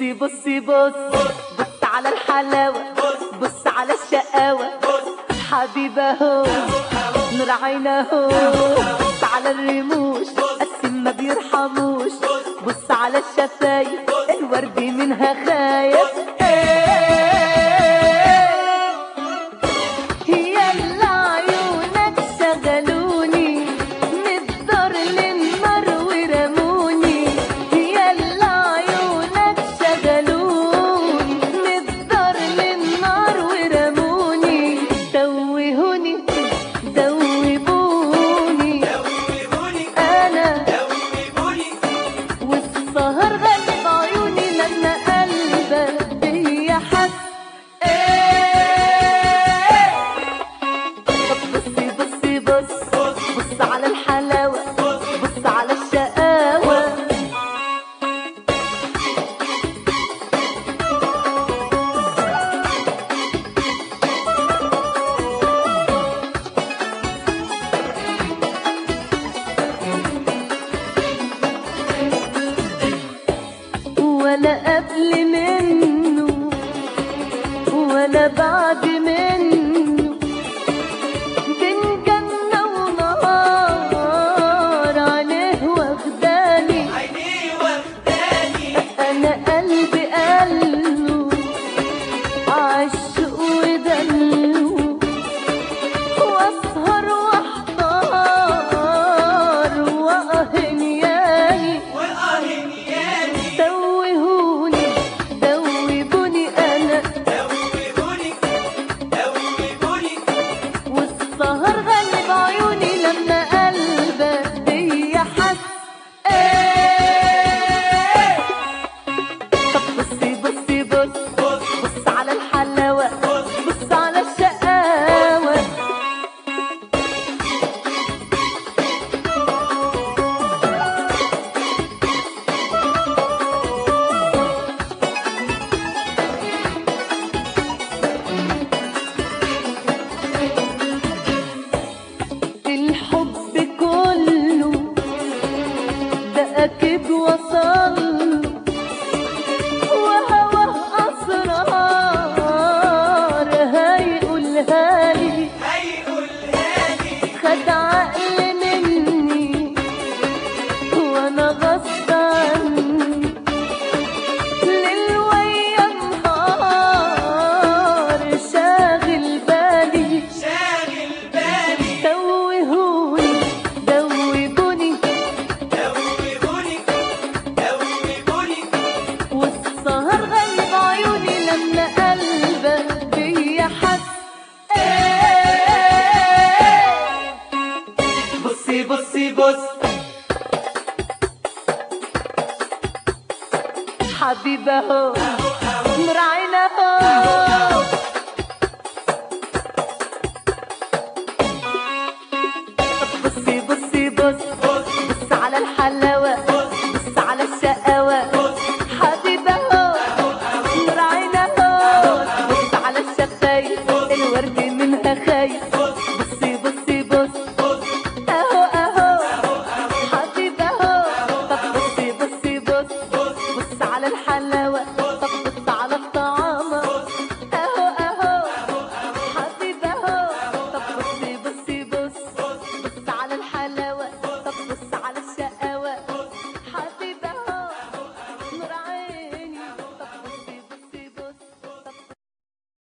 بصي بصي بص بص على الحلاوة بص على الشقاوة حبيبة هو نور عينه بص على الرموش قسم ما بيرحموش بص على الشفايف الورد منها خايف يلا عيونك شغلوني من الدار للنار ورموني يلا عيونك شغلوني من الدار للنار ورموني توهوني دوبوني انا والسهر غلب عيوني لما قلبك بيا حس ايه طب بصي بصي بص بص على الحلاوة بص على الشقاوة ولا قبل منه ولا بعد منه بين جنة ونار عينيه واخداني أنا قلبي قاله عشق ودلو وأسهر وأحتار وأهنياني توهوني دوبوني أنا والسهر غلب عيوني لما قلبك بيا حس ايه طب بصي بصي بص بص على الحلاوة بص على الشقاوة الحب كله ده أكيد وصل وهواه أسرار هيقولها لي خد عقل مني وأنا غصب عني ليل ويا نهار شاغل بالي توهوني دوبوني والسهر غلب عيوني لما قلبك بيا حس ايه بصي بصي بص حبيبه هو نور عينه هو